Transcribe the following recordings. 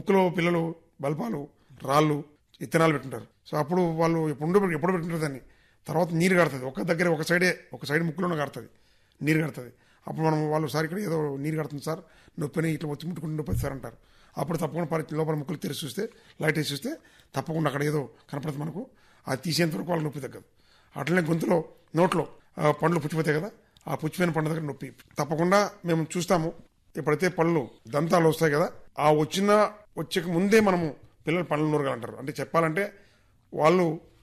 ముక్కులో పిల్లలు బల్పాలు రాళ్ళు ఇత్తనాలు పెట్టుంటారు సో అప్పుడు వాళ్ళు ఎప్పుడు ఎప్పుడు పెట్టుంటారు దాన్ని తర్వాత నీరు కాడుతుంది ఒక దగ్గర ఒక సైడే ఒక సైడ్ ముక్కులోనే కాడుతుంది నీరు కడుతుంది అప్పుడు మనం వాళ్ళు సార్ ఇక్కడ ఏదో నీరు కడుతుంది సార్ నొప్పిని ఇట్లా వచ్చి ముట్టుకుంటే నొప్పి వస్తుంది సార్ అంటారు అప్పుడు తప్పకుండా పరి లోపల ముక్కులు తెరిచి చూస్తే లైట్ వేసి చూస్తే తప్పకుండా అక్కడ ఏదో కనపడుతుంది మనకు అది తీసేంత వరకు వాళ్ళ నొప్పి తగ్గదు అట్లనే గొంతులో నోట్లో ఆ, పండ్లు పుచ్చిపోతాయి కదా ఆ పుచ్చిపోయిన పండు దగ్గర నొప్పి తప్పకుండా మేము చూస్తాము ఎప్పుడైతే పళ్ళు దంతాలు వస్తాయి కదా ఆ వచ్చిన వచ్చే ముందే మనము పిల్లలు పళ్ళు నూరగాలంటారు అంటే చెప్పాలంటే వాళ్ళు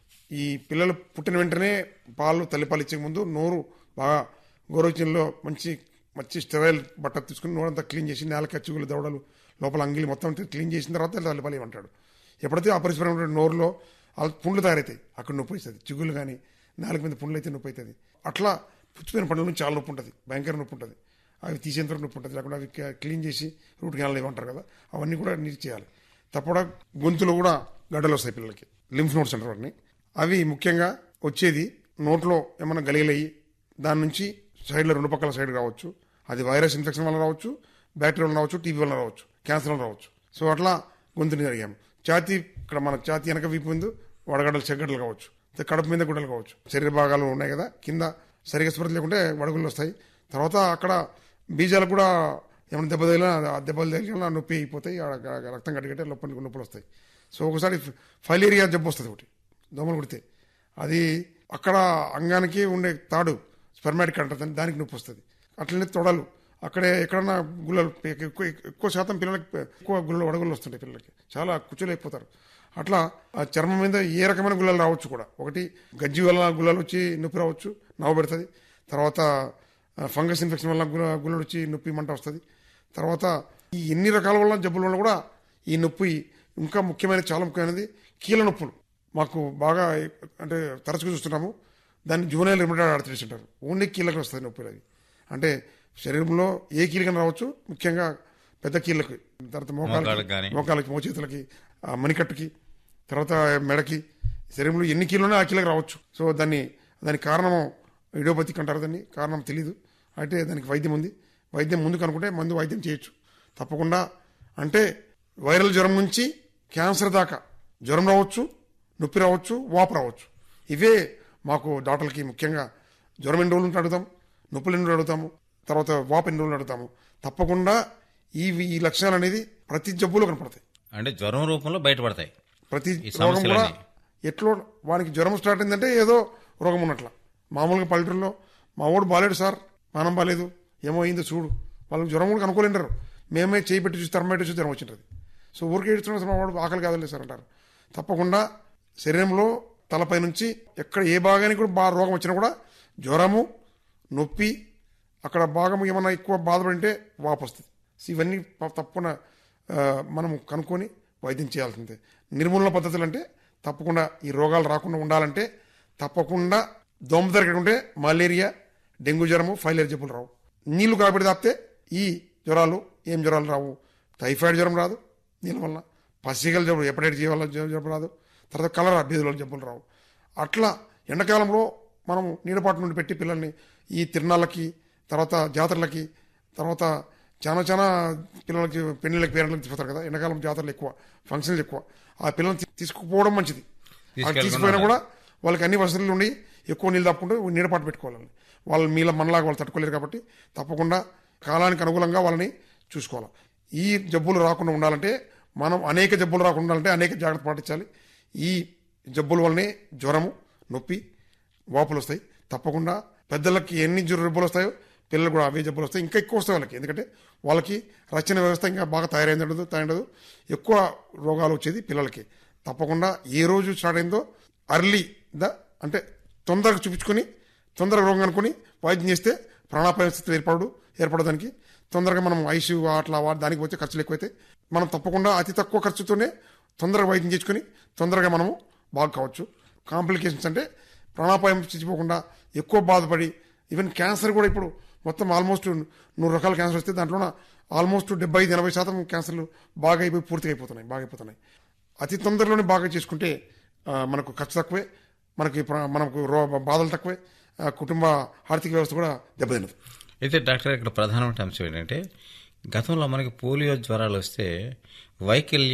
ఈ పిల్లలు పుట్టిన వెంటనే పాలు తల్లిపాలు ఇచ్చే ముందు నోరు బాగా గోరోచనలో మంచి మంచి స్టెరైల్ బట్ట తీసుకుని నోరంతా క్లీన్ చేసి నేలకి అచ్చుగులు దవడలు లోపల అంగిలి మొత్తం అంతా క్లీన్ చేసిన తర్వాత తల్లిపాలు ఇవ్వమంటాడు ఎప్పుడైతే అపరిశుభ్రమైన నోరులో ఆ పుండ్లు తయారవుతాయి అక్కడ నొప్పి వస్తుంది చిగుళ్ళు కానీ నాలుగు మీద పుండ్లు అయితే నొప్పి అవుతుంది అట్లా పుచ్చిపోయిన పండ్ల నుంచి చాలా నొప్పి ఉంటుంది భయంకర నొప్పి ఉంటుంది అవి తీసేంత వరకు నొప్పి ఉంటుంది లేకుండా అవి క్లీన్ చేసి రూట్ కెనాల్ ఇవ్వంటారు కదా అవన్నీ కూడా నీట్ చేయాలి తప్పకుండా గొంతులో కూడా గడ్డలు వస్తాయి పిల్లలకి లింఫ్ నోట్స్ అంటారు వాటిని అవి ముఖ్యంగా వచ్చేది నోట్లో ఏమైనా గలిగలయ్యి దాని నుంచి సైడ్లో రెండు పక్కల సైడ్ రావచ్చు అది వైరస్ ఇన్ఫెక్షన్ వల్ల రావచ్చు బ్యాక్టీరియా వల్ల రావచ్చు టీబీ వల్ల రావచ్చు క్యాన్సర్ వల్ల రావచ్చు సో అట్లా గొంతుని జరిగాము ఛాతీ ఇక్కడ మన ఛాతీ వెనక వీపు ముందు వడగడ్డలు చెగ్గడ్డలు కావచ్చు అయితే కడుపు మీద గుడ్డలు కావచ్చు శరీర భాగాలు ఉన్నాయి కదా కింద సరిగా స్పృహ లేకుంటే వడగుళ్ళు వస్తాయి తర్వాత అక్కడ బీజాలకు కూడా ఏమైనా దెబ్బ తగిలినా ఆ దెబ్బలు తగిలినా నొప్పి అయిపోతాయి ఆడ గ- రక్తం గడ్డగట్టే నొప్పి నొప్పులు వస్తాయి సో ఒకసారి ఫైలేరియా జబ్బు వస్తుంది ఒకటి దోమలు కుడితే అది అక్కడ అంగానికి ఉండే తాడు స్పెర్మాటిక్ అంటారు దానికి నొప్పి వస్తుంది అట్లనే తొడలు అక్కడే ఎక్కడన్నా గుల్లలు ఎక్కువ ఎక్కువ శాతం పిల్లలకి ఎక్కువ గుల్లలు వడగుళ్ళు వస్తుంటాయి పిల్లలకి చాలా కుచ్చులైపోతారు అట్లా ఆ చర్మం మీద ఏ రకమైన గుల్లలు రావచ్చు కూడా ఒకటి గజ్జి వల్ల గుల్లలు వచ్చి నొప్పి రావచ్చు నవ్వు పెడుతుంది తర్వాత ఆ, ఫంగస్ ఇన్ఫెక్షన్ వల్ల గుల్ల గుల్లలు వచ్చి నొప్పి మంట వస్తుంది తర్వాత ఈ ఎన్ని రకాల వల్ల జబ్బుల వల్ల కూడా ఈ నొప్పి ఇంకా ముఖ్యమైన చాలా ముఖ్యమైనది కీళ్ళ నొప్పులు మాకు బాగా అంటే తరచుగా చూస్తున్నాము దాన్ని జూనైల్ రిమిటెడ్ ఆర్థరైటిస్ అంటారు ఓన్లీ కీళ్ళకి వస్తుంది నొప్పులు అది అంటే శరీరంలో ఏ కీలకైనా రావచ్చు ముఖ్యంగా పెద్ద కీళ్ళకి తర్వాత మోకాళ్ళకి మోకాలకి గాని. మోకాలకి మోచేతులకి ఆ మణికట్టుకి తర్వాత మెడకి శరీరంలో ఎన్ని కీళ్ళున్నా ఆ కీళ్ళకి రావచ్చు సో దాన్ని దానికి కారణం ఇడియోపతిక్ అంటారు దాన్ని కారణం తెలీదు అయితే దానికి వైద్యం ఉంది వైద్యం ముందు కనుక్కుంటే మందు వైద్యం చేయొచ్చు తప్పకుండా అంటే వైరల్ జ్వరం నుంచి క్యాన్సర్ దాకా జ్వరం రావచ్చు నొప్పి రావచ్చు వాపు రావచ్చు ఇవే మాకు డాక్టర్లకి ముఖ్యంగా జ్వరం ఎన్ని రోజులు ఉంటే అడుగుతాం నొప్పులు ఎన్ని రోజులు అడుగుతాము తర్వాత వాపు ఎన్ని రోజులు అడుగుతాము తప్పకుండా ఈ ఈ లక్షణాలు అనేది ప్రతి జబ్బులో కనపడతాయి అంటే జ్వరం రూపంలో బయటపడతాయి ప్రతి ఈ రోగం కూడా సమస్యలన్నీ. ఎట్లో వానికి జ్వరం స్టార్ట్ అయిందంటే ఏదో రోగం ఉన్నట్ల మామూలుగా పల్లెటూరులో మా వాడు బాలేడు సార్ పానం బాలేదు ఏమో అయిందో చూడు వాళ్ళకి జ్వరం కూడా కనుక్కోలేంటారు మేమే చేయి పెట్టి చూసి తరమ పెట్టి చూసి జ్వరం వచ్చింటుంది సో ఊరికే ఏడుస్తున్నా సార్ మా వాడు ఆకలి కాదలేదు సార్ అంటారు తప్పకుండా శరీరంలో తలపై నుంచి ఎక్కడ ఏ భాగానికి కూడా బాగా రోగం వచ్చినా కూడా జ్వరము నొప్పి అక్కడ భాగం ఏమన్నా ఎక్కువ బాధపడింటే వాపు వస్తుంది సో ఇవన్నీ ప- తప్పకుండా ఆ, మనం కనుక్కొని వైద్యం చేయాల్సిందే నిర్మూలన పద్ధతులు అంటే తప్పకుండా ఈ రోగాలు రాకుండా ఉండాలంటే తప్పకుండా దోమ ఉంటే మలేరియా డెంగ్యూ జ్వరము ఫైలేరియా జబ్బులు రావు నీళ్లు కాబట్టి తాపితే ఈ జ్వరాలు ఏం జ్వరాలు రావు టైఫాయిడ్ జ్వరం రాదు నీళ్ళ వల్ల పసిగల జబ్బులు ఎప్పటికీ జీవాల జబ్బు రాదు తర్వాత కలరా బీదుల జబ్బులు రావు అట్లా ఎండాకాలంలో మనం నీడపాటు నుండి పెట్టి పిల్లల్ని ఈ తిరునాళ్ళకి తర్వాత జాతరలకి తర్వాత చాలా చాలా పిల్లలకి పెళ్లిళ్ళకి పేరెంట్లకి తీసుకుపోతారు కదా ఎండాకాలం జాతరలు ఎక్కువ ఫంక్షన్లు ఎక్కువ ఆ పిల్లల్ని తీ- తీసుకుపోవడం మంచిది అది తీసుకెళ్ళకుండా తీసుకుపోయినా కూడా వాళ్ళకి అన్ని వసతులు ఉండి ఎక్కువ నీళ్ళు తప్పుకుంటూ నీడపాటు పెట్టుకోవాలి వాళ్ళు మీల మనలాగా వాళ్ళు తట్టుకోలేరు కాబట్టి తప్పకుండా కాలానికి అనుగుణంగా వాళ్ళని చూసుకోవాలి ఈ జబ్బులు రాకుండా ఉండాలంటే మనం అనేక జబ్బులు రాకుండా ఉండాలంటే అనేక జాగ్రత్త పాటించాలి ఈ జబ్బుల వల్లనే జ్వరము నొప్పి వాపులు వస్తాయి తప్పకుండా పెద్దలకి ఎన్ని జ్వర జబ్బులు వస్తాయో పిల్లలు కూడా అవే జబ్బులు వస్తాయి ఇంకా ఎక్కువ వస్తాయి వాళ్ళకి ఎందుకంటే వాళ్ళకి రచన వ్యవస్థ ఇంకా బాగా తయారైంది ఉండదు తయారైండదు ఎక్కువ రోగాలు వచ్చేది పిల్లలకి తప్పకుండా ఏ రోజు స్టార్ట్ అయిందో అర్లీ ద అంటే తొందరగా చూపించుకొని తొందరగా రోగం అనుకుని వైద్యం చేస్తే ప్రాణాపాయ స్థితి ఏర్పడు ఏర్పడడానికి తొందరగా మనం ఐసీయూ అట్లా వా- దానికి పోతే ఖర్చులు ఎక్కువైతే మనం తప్పకుండా అతి తక్కువ ఖర్చుతోనే తొందరగా వైద్యం చేసుకుని తొందరగా మనము బాగు కావచ్చు కాంప్లికేషన్స్ అంటే ప్రాణాపాయం చచ్చిపోకుండా ఎక్కువ బాధపడి ఈవెన్ క్యాన్సర్ కూడా ఇప్పుడు మొత్తం ఆల్మోస్ట్ నూరు రకాల క్యాన్సర్ వస్తే దాంట్లో ఆల్మోస్ట్ డెబ్బై ఐదు ఎనభై శాతం క్యాన్సర్లు బాగా అయిపోయి పూర్తిగా అయిపోతున్నాయి బాగా అయిపోతున్నాయి అతి తొందరలోనే బాగా చేసుకుంటే ఆ, మనకు ఖర్చు తక్కువే మనకి ప్ర- మనకు రో బాధలు తక్కువే ఆ, కుటుంబ ఆర్థిక వ్యవస్థ కూడా దెబ్బతినదు అయితే డాక్టర్ ఇక్కడ ప్రధానమైన అంశం ఏంటంటే గతంలో మనకి పోలియో జ్వరాలు వస్తే వైకల్య